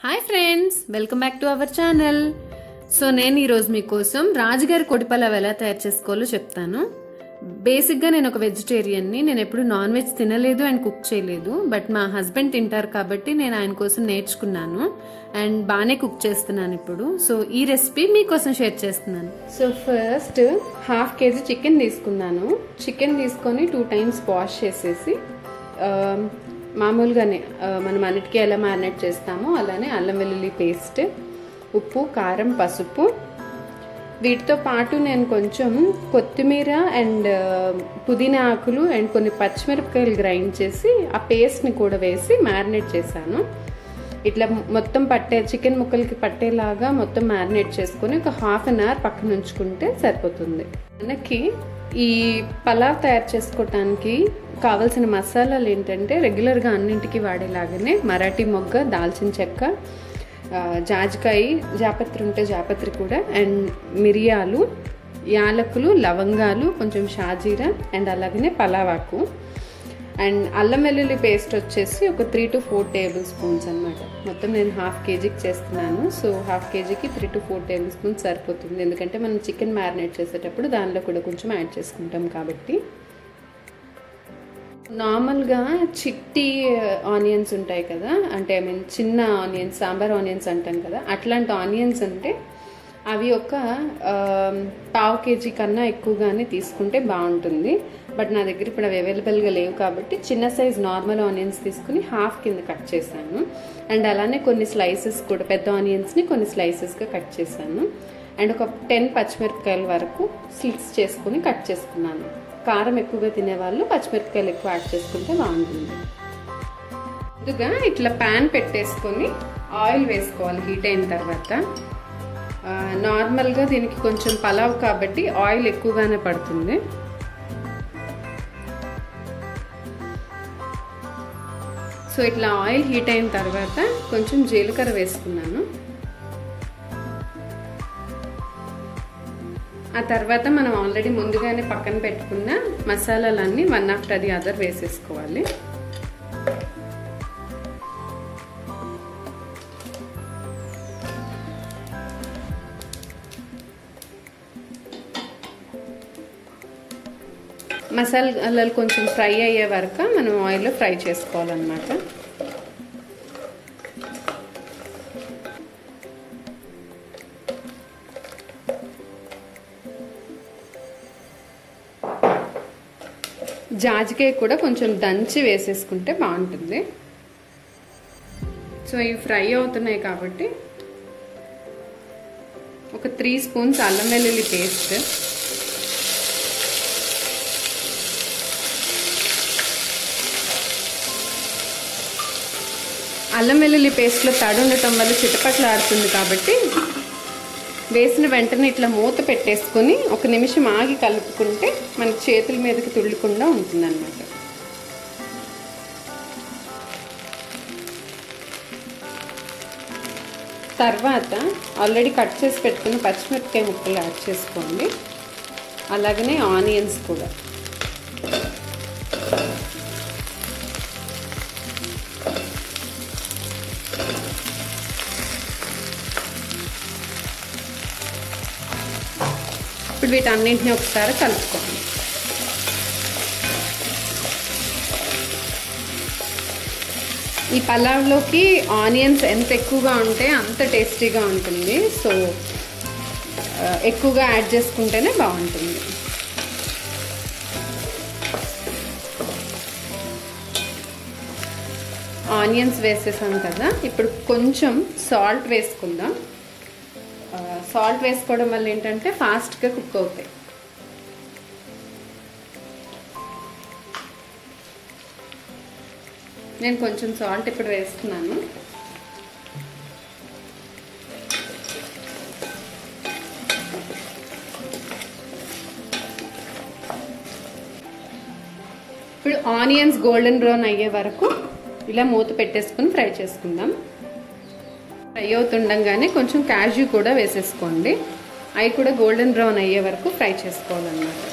hi friends welcome back to our channel so నేను ఈరోజు మీకోసం రాజుగారి కొడిపలావ్ ఎలా తయారు చేసుకోవాలో చెప్తాను బేసిక్గా నేను ఒక వెజిటేరియన్ని నేను ఎప్పుడు నాన్ వెజ్ తినలేదు అండ్ కుక్ చేయలేదు బట్ మా హస్బెండ్ తింటారు కాబట్టి నేను ఆయన కోసం నేర్చుకున్నాను అండ్ బాగానే కుక్ చేస్తున్నాను ఇప్పుడు సో ఈ రెసిపీ మీకోసం షేర్ చేస్తున్నాను so first half KG chicken తీసుకున్నాను చికెన్ తీసుకొని టూ టైమ్స్ వాష్ చేసేసి ఆ, మామూలుగానే ఆ, మనం అన్నిటికీ ఎలా మ్యారినేట్ చేస్తామో అలానే అల్లం వెల్లుల్లి పేస్ట్ ఉప్పు కారం పసుపు వీటితో పాటు నేను కొంచెం కొత్తిమీర అండ్ పుదీనా ఆకులు అండ్ కొన్ని పచ్చిమిరపకాయలు గ్రైండ్ చేసి ఆ పేస్ట్ని కూడా వేసి మ్యారినేట్ చేశాను ఇట్లా మొత్తం పట్టే చికెన్ ముక్కలకి పట్టేలాగా మొత్తం మ్యారినేట్ చేసుకొని ఒక హాఫ్ అన్ అవర్ పక్కన ఉంచుకుంటే సరిపోతుంది మనకి ఈ పలావ్ తయారు చేసుకోవటానికి కావాల్సిన మసాలాలు ఏంటంటే రెగ్యులర్గా అన్నింటికి వాడేలాగానే మరాఠీ మొగ్గ దాల్చిన చెక్క ఆ, జాజికాయ జాపత్రి ఉంటే జాపత్రి కూడా అండ్ మిరియాలు యాలకులు లవంగాలు కొంచెం షాజీరా అండ్ అలాగనే పలావాకు అండ్ అల్లం వెల్లుల్లి పేస్ట్ వచ్చేసి ఒక three to four tablespoons అనమాట మొత్తం నేను హాఫ్ కేజీకి చేస్తున్నాను సో హాఫ్ కేజీకి three to four tablespoons సరిపోతుంది ఎందుకంటే మనం చికెన్ మ్యారినేట్ చేసేటప్పుడు దానిలో కూడా కొంచెం యాడ్ చేసుకుంటాం కాబట్టి నార్మల్గా చిట్టి ఆనియన్స్ ఉంటాయి కదా అంటే ఐ మీన్ చిన్న ఆనియన్స్ సాంబార్ ఆనియన్స్ అంటాం కదా అట్లాంటి ఆనియన్స్ అంటే అవి ఒక ఆ, పావు కేజీ కన్నా ఎక్కువగానే తీసుకుంటే బాగుంటుంది బట్ నా దగ్గర ఇప్పుడు అవి అవైలబుల్గా లేవు కాబట్టి చిన్న సైజ్ నార్మల్ ఆనియన్స్ తీసుకుని హాఫ్ కింద కట్ చేశాను అండ్ అలానే కొన్ని స్లైసెస్ కూడా పెద్ద ఆనియన్స్ని కొన్ని స్లైసెస్గా కట్ చేశాను అండ్ ఒక టెన్ పచ్చిమిరపకాయల వరకు స్లిట్స్ చేసుకుని కట్ చేసుకున్నాను కారం ఎక్కువగా తినేవాళ్ళు పచ్చిమిరపకాయలు ఎక్కువ యాడ్ చేసుకుంటే బాగుంటుంది ముందుగా ఇట్లా ప్యాన్ పెట్టేసుకొని ఆయిల్ వేసుకోవాలి హీట్ అయిన తర్వాత ఆ, నార్మల్గా దీనికి కొంచెం పలావ్ కాబట్టి ఆయిల్ ఎక్కువగానే పడుతుంది సో ఇట్లా ఆయిల్ హీట్ అయిన తర్వాత కొంచెం జీలకర్ర వేసుకున్నాను ఆ తర్వాత మనం ఆల్రెడీ ముందుగానే పక్కన పెట్టుకున్న మసాలాలన్నీ వన్ ఆఫ్టర్ అది అదర్ వేసేసుకోవాలి మసాలాలు కొంచెం ఫ్రై అయ్యే వరకు మనం ఆయిల్లో ఫ్రై చేసుకోవాలన్నమాట జాజికాయ కూడా కొంచెం దంచి వేసేసుకుంటే బాగుంటుంది సో ఇవి ఫ్రై అవుతున్నాయి కాబట్టి ఒక త్రీ స్పూన్స్ అల్లం వెల్లుల్లి పేస్ట్ అల్లం వెల్లుల్లి పేస్ట్లో తడి ఉండటం వల్ల చిటపట్లు ఆడుతుంది కాబట్టి వేసిన వెంటనే ఇట్లా మూత పెట్టేసుకొని ఒక నిమిషం ఆగి కలుపుకుంటే మనకి చేతుల మీదకి తుళ్ళకుండా ఉంటుందన్నమాట తర్వాత ఆల్రెడీ కట్ చేసి పెట్టుకున్న పచ్చిమిరపకాయ ముక్కలు యాడ్ చేసుకోండి అలాగనే ఆనియన్స్ కూడా ఇప్పుడు వీటన్నింటినీ ఒకసారి కలుపుకోండి ఈ పలావ్లోకి ఆనియన్స్ ఎంత ఎక్కువగా ఉంటే అంత టేస్టీగా ఉంటుంది సో ఆ, ఎక్కువగా యాడ్ చేసుకుంటేనే బాగుంటుంది ఆనియన్స్ వేసేసాం కదా ఇప్పుడు కొంచెం సాల్ట్ వేసుకుందాం సాల్ట్ వేసుకోవడం వల్ల ఏంటంటే ఫాస్ట్గా కుక్ అవుతాయి నేను కొంచెం సాల్ట్ ఇప్పుడు వేస్తున్నాను ఇప్పుడు ఆనియన్స్ గోల్డెన్ బ్రౌన్ అయ్యే వరకు ఇలా మూత పెట్టేసుకుని ఫ్రై చేసుకుందాం ఫ్రై అవుతుండగానే కొంచెం క్యాష్యూ కూడా వేసేసుకోండి అవి కూడా గోల్డెన్ బ్రౌన్ అయ్యే వరకు ఫ్రై చేసుకోవాలన్నమాట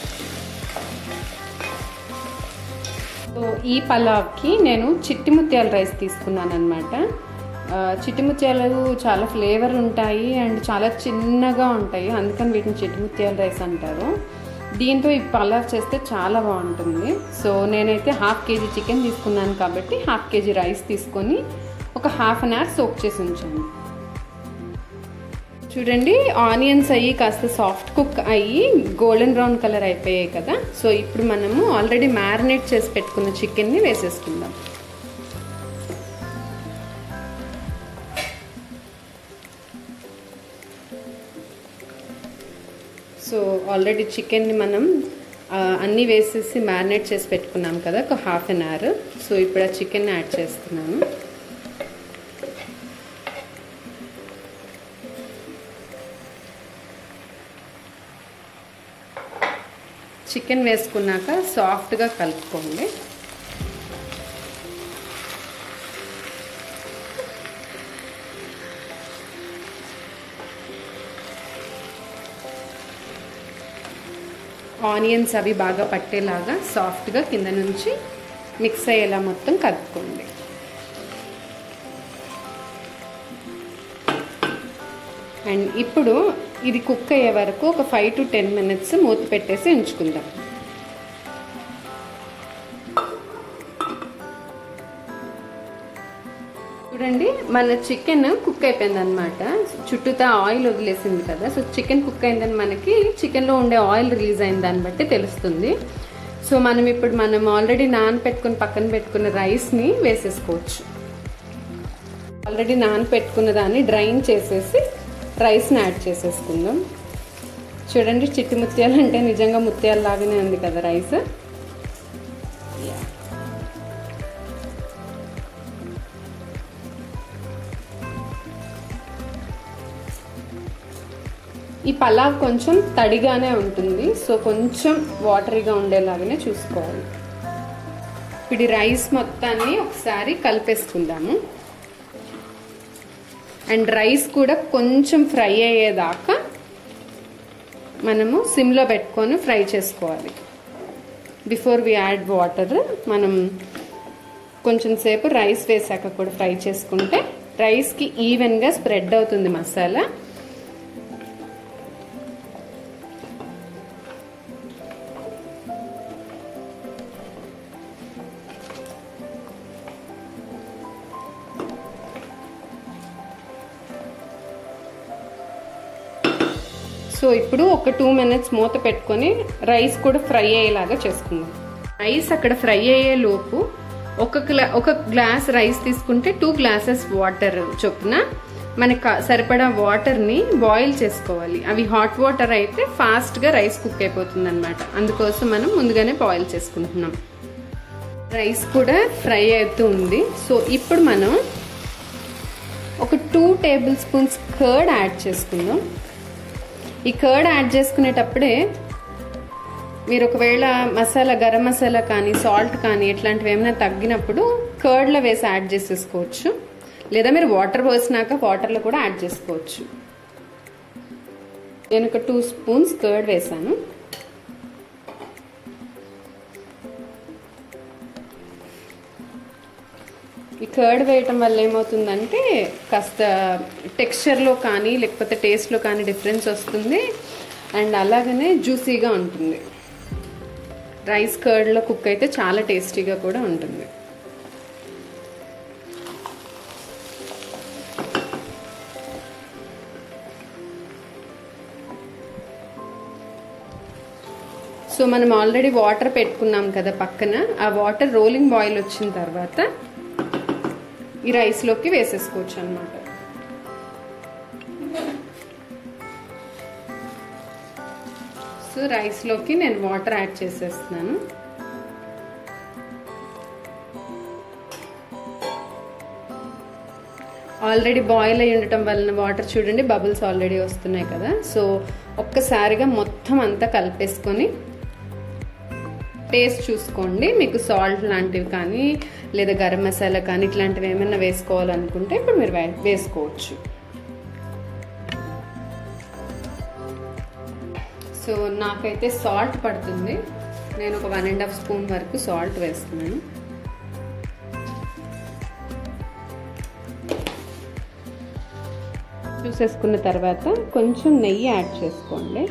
సో ఈ పలావ్కి నేను చిట్టి ముత్యాల రైస్ తీసుకున్నాను అనమాట ఆ, చిట్టి ముత్యాలు చాలా ఫ్లేవర్ ఉంటాయి అండ్ చాలా చిన్నగా ఉంటాయి అందుకని వీటిని చిట్టి ముత్యాల రైస్ అంటారు దీంతో ఈ పలావ్ చేస్తే చాలా బాగుంటుంది సో నేనైతే హాఫ్ కేజీ చికెన్ తీసుకున్నాను కాబట్టి హాఫ్ కేజీ రైస్ తీసుకొని ఒక హాఫ్ అన్ అవర్ సోక్ చేసి ఉంచాను చూడండి ఆనియన్స్ అయ్యి కాస్త సాఫ్ట్ కుక్ అయ్యి గోల్డెన్ బ్రౌన్ కలర్ అయిపోయాయి కదా సో ఇప్పుడు మనము ఆల్రెడీ మ్యారినేట్ చేసి పెట్టుకున్న చికెన్ని వేసేసుకుందాం సో ఆల్రెడీ చికెన్ని మనం ఆ, అన్నీ వేసేసి మ్యారినేట్ చేసి పెట్టుకున్నాం కదా ఒక హాఫ్ అన్ అవర్ సో ఇప్పుడు ఆ చికెన్ యాడ్ చేస్తున్నాను చికెన్ వేసుకున్నాక సాఫ్ట్గా కలుపుకోండి ఆనియన్స్ అవి బాగా పట్టేలాగా సాఫ్ట్గా కింద నుంచి మిక్స్ అయ్యేలా మొత్తం కలుపుకోండి అండ్ ఇప్పుడు ఇది కుక్ అయ్యే వరకు ఒక ఫైవ్ టు టెన్ మినిట్స్ మూత పెట్టేసి ఉంచుకుందాం చూడండి మన చికెన్ కుక్ అయిపోయింది అనమాట చుట్టూతా ఆయిల్ వదిలేసింది కదా సో చికెన్ కుక్ అయిందని మనకి చికెన్లో ఉండే ఆయిల్ రిలీజ్ అయిన దాన్ని బట్టి తెలుస్తుంది సో మనం ఇప్పుడు మనం ఆల్రెడీ నానపెట్టుకుని పక్కన పెట్టుకున్న రైస్ని వేసేసుకోవచ్చు ఆల్రెడీ నానపెట్టుకున్న దాన్ని డ్రైన్ చేసేసి రైస్ని యాడ్ చేసేసుకుందాం చూడండి చిట్టి ముత్యాలు అంటే నిజంగా ముత్యాలు లాగానే ఉంది కదా రైస్ ఈ పలావ్ కొంచెం తడిగానే ఉంటుంది సో కొంచెం వాటరీగా ఉండేలాగానే చూసుకోవాలి ఇప్పుడు ఈ రైస్ మొత్తాన్ని ఒకసారి కలిపేసుకుందాము అండ్ రైస్ కూడా కొంచెం ఫ్రై అయ్యేదాకా మనము సిమ్లో పెట్టుకొని ఫ్రై చేసుకోవాలి బిఫోర్ వి యాడ్ వాటర్ మనం కొంచెం సేపు రైస్ వేసాక కూడా ఫ్రై చేసుకుంటే రైస్కి ఈవెన్గా స్ప్రెడ్ అవుతుంది మసాలా సో ఇప్పుడు ఒక టూ మినిట్స్ మూత పెట్టుకొని రైస్ కూడా ఫ్రై అయ్యేలాగా చేసుకుందాం రైస్ అక్కడ ఫ్రై అయ్యే లోపు ఒక గ్లా ఒక గ్లాస్ రైస్ తీసుకుంటే టూ గ్లాసెస్ వాటర్ చొప్పున మనకు సరిపడా వాటర్ని బాయిల్ చేసుకోవాలి అవి హాట్ వాటర్ అయితే ఫాస్ట్గా రైస్ కుక్ అయిపోతుంది అనమాట అందుకోసం మనం ముందుగానే బాయిల్ చేసుకుంటున్నాం రైస్ కూడా ఫ్రై అవుతూ ఉంది సో ఇప్పుడు మనం ఒక two tablespoons curd add చేసుకుందాం ఈ కర్డ్ యాడ్ చేసుకునేటప్పుడే మీరు ఒకవేళ మసాలా గరం మసాలా కానీ సాల్ట్ కానీ ఇట్లాంటివి ఏమైనా తగ్గినప్పుడు కర్డ్లో వేసి యాడ్ చేసేసుకోవచ్చు లేదా మీరు వాటర్ పోసినాక వాటర్లో కూడా యాడ్ చేసుకోవచ్చు నేను ఒక టూ స్పూన్స్ కర్డ్ వేసాను ఈ కర్డ్ వేయటం వల్ల ఏమవుతుందంటే కాస్త టెక్స్చర్లో కానీ లేకపోతే టేస్ట్లో కానీ డిఫరెన్స్ వస్తుంది అండ్ అలాగనే జ్యూసీగా ఉంటుంది రైస్ కర్డ్లో కుక్ అయితే చాలా టేస్టీగా కూడా ఉంటుంది సో మనం ఆల్రెడీ వాటర్ పెట్టుకున్నాం కదా పక్కన ఆ వాటర్ రోలింగ్ బాయిల్ వచ్చిన తర్వాత ఈ రైస్లోకి వేసేసుకోవచ్చు అనమాట సో రైస్లోకి నేను వాటర్ యాడ్ చేసేస్తున్నాను ఆల్రెడీ బాయిల్ అయి ఉండటం వలన వాటర్ చూడండి బబుల్స్ ఆల్రెడీ వస్తున్నాయి కదా సో ఒక్కసారిగా మొత్తం అంతా కలిపేసుకొని టేస్ట్ చూసుకోండి మీకు సాల్ట్ లాంటివి కానీ లేదా గరం మసాలా కానీ ఇట్లాంటివి ఏమైనా వేసుకోవాలనుకుంటే ఇప్పుడు మీరు వేసుకోవచ్చు సో నాకైతే సాల్ట్ పడుతుంది నేను ఒక వన్ అండ్ హాఫ్ స్పూన్ వరకు సాల్ట్ వేస్తున్నాను చూసేసుకున్న తర్వాత కొంచెం నెయ్యి యాడ్ చేసుకోండి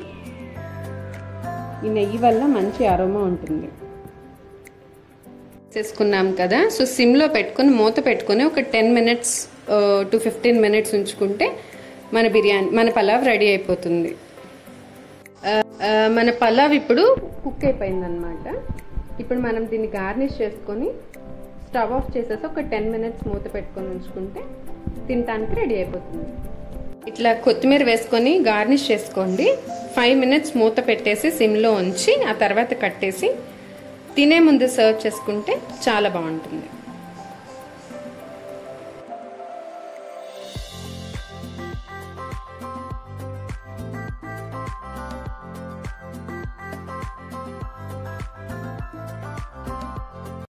ఈ నెయ్యి వల్ల మంచి అరోమా ఉంటుంది చేసుకున్నాం కదా సో సిమ్లో పెట్టుకొని మూత పెట్టుకొని ఒక ten minutes to fifteen minutes ఉంచుకుంటే మన బిర్యానీ మన పలావ్ రెడీ అయిపోతుంది మన పలావ్ ఇప్పుడు కుక్ అయిపోయిందనమాట ఇప్పుడు మనం దీన్ని గార్నిష్ చేసుకొని స్టవ్ ఆఫ్ చేసేసి ఒక టెన్ మినిట్స్ మూత పెట్టుకొని ఉంచుకుంటే తినడానికి రెడీ అయిపోతుంది ఇట్లా కొత్తిమీర వేసుకొని గార్నిష్ చేసుకోండి ఫైవ్ మినిట్స్ మూత పెట్టేసి సిమ్లో ఉంచి ఆ తర్వాత కట్టేసి తినే ముందు సర్వ్ చేసుకుంటే చాలా బాగుంటుంది